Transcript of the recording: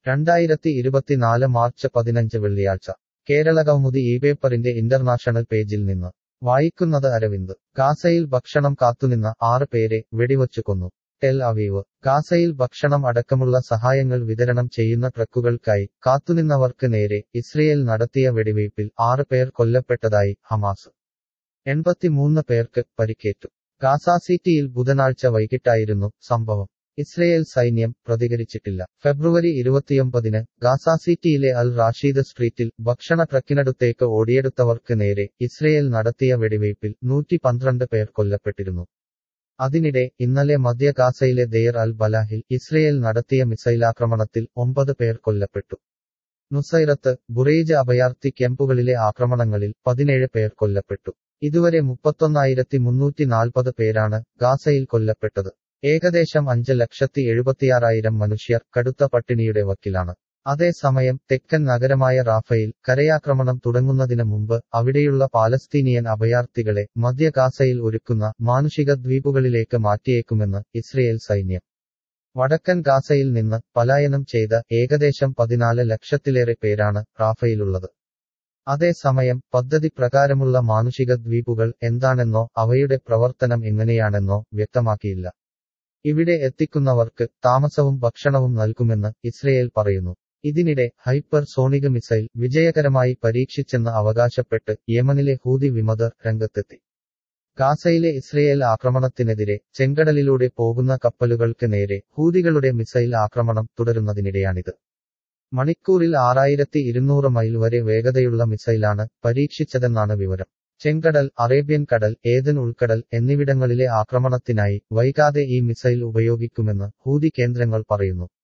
രണ്ടായിരത്തി ഇരുപത്തിനാല് മാർച്ച് പതിനഞ്ച് വെള്ളിയാഴ്ച കേരള കൗമുദി ഈ പേപ്പറിന്റെ ഇന്റർനാഷണൽ പേജിൽ നിന്ന് വായിക്കുന്നത് അരവിന്ദ് ഗാസയിൽ ഭക്ഷണം കാത്തുനിന്ന ആറ് പേരെ വെടിവച്ചു കൊന്നു ടെൽ അവീവ് ഗാസയിൽ ഭക്ഷണം അടക്കമുള്ള സഹായങ്ങൾ വിതരണം ചെയ്യുന്ന ട്രക്കുകൾക്കായി കാത്തുനിന്നവർക്ക് നേരെ ഇസ്രയേൽ നടത്തിയ വെടിവയ്പിൽ ആറ് പേർ കൊല്ലപ്പെട്ടതായി ഹമാസ് എൺപത്തിമൂന്ന് പേർക്ക് പരിക്കേറ്റു ഗാസ സിറ്റിയിൽ ബുധനാഴ്ച വൈകിട്ടായിരുന്നു സംഭവം ഇസ്രയേൽ സൈന്യം പ്രതികരിച്ചിട്ടില്ല ഫെബ്രുവരി ഇരുപത്തിയൊമ്പതിന് ഗാസ സിറ്റിയിലെ അൽ റാഷീദ് സ്ട്രീറ്റിൽ ഭക്ഷണ ട്രക്കിനടുത്തേക്ക് ഓടിയെടുത്തവർക്ക് നേരെ ഇസ്രയേൽ നടത്തിയ വെടിവയ്പിൽ നൂറ്റി പന്ത്രണ്ട് പേർ കൊല്ലപ്പെട്ടിരുന്നു അതിനിടെ ഇന്നലെ മധ്യ ഗാസയിലെ ദെയർ അൽ ബലാഹിൽ ഇസ്രയേൽ നടത്തിയ മിസൈലാക്രമണത്തിൽ ഒമ്പത് പേർ കൊല്ലപ്പെട്ടു നുസൈറത്ത് ബുറേജ് അഭയാർത്ഥി ക്യാമ്പുകളിലെ ആക്രമണങ്ങളിൽ പതിനേഴ് പേർ കൊല്ലപ്പെട്ടു ഇതുവരെ മുപ്പത്തൊന്നായിരത്തി മുന്നൂറ്റി നാൽപ്പത് പേരാണ് ഗാസയിൽ കൊല്ലപ്പെട്ടത് ഏകദേശം അഞ്ച് ലക്ഷത്തി എഴുപത്തിയാറായിരം മനുഷ്യർ കടുത്ത പട്ടിണിയുടെ വക്കിലാണ് അതേസമയം തെക്കൻ നഗരമായ റാഫയിൽ കരയാക്രമണം തുടങ്ങുന്നതിന് മുമ്പ് അവിടെയുള്ള പാലസ്തീനിയൻ അഭയാർത്ഥികളെ മധ്യ ഗാസയിൽ ഒരുക്കുന്ന മാനുഷിക ദ്വീപുകളിലേക്ക് മാറ്റിയേക്കുമെന്ന് ഇസ്രയേൽ സൈന്യം വടക്കൻ ഗാസയിൽ നിന്ന് പലായനം ചെയ്ത ഏകദേശം പതിനാല് ലക്ഷത്തിലേറെ പേരാണ് റാഫയിലുള്ളത് അതേസമയം പദ്ധതി പ്രകാരമുള്ള മാനുഷിക ദ്വീപുകൾ എന്താണെന്നോ അവയുടെ പ്രവർത്തനം എങ്ങനെയാണെന്നോ വ്യക്തമാക്കിയില്ല ഇവിടെ എത്തിക്കുന്നവർക്ക് താമസവും ഭക്ഷണവും നൽകുമെന്ന് ഇസ്രയേൽ പറയുന്നു ഇതിനിടെ ഹൈപ്പർ സോണിക് മിസൈൽ വിജയകരമായി പരീക്ഷിച്ചെന്ന് അവകാശപ്പെട്ട് യമനിലെ ഹൂതി വിമതർ രംഗത്തെത്തി ഗാസയിലെ ഇസ്രയേൽ ആക്രമണത്തിനെതിരെ ചെങ്കടലിലൂടെ പോകുന്ന കപ്പലുകൾക്ക് നേരെ ഹൂതികളുടെ മിസൈൽ ആക്രമണം തുടരുന്നതിനിടെയാണിത് മണിക്കൂറിൽ ആറായിരത്തി ഇരുന്നൂറ് മൈൽ വരെ വേഗതയുള്ള മിസൈലാണ് പരീക്ഷിച്ചതെന്നാണ് വിവരം ചെങ്കടൽ അറേബ്യൻ കടൽ ഏതൻ ഉൾക്കടൽ എന്നിവിടങ്ങളിലെ ആക്രമണത്തിനായി വൈകാതെ ഈ മിസൈൽ ഉപയോഗിക്കുമെന്ന് ഹൂതി കേന്ദ്രങ്ങൾ പറയുന്നു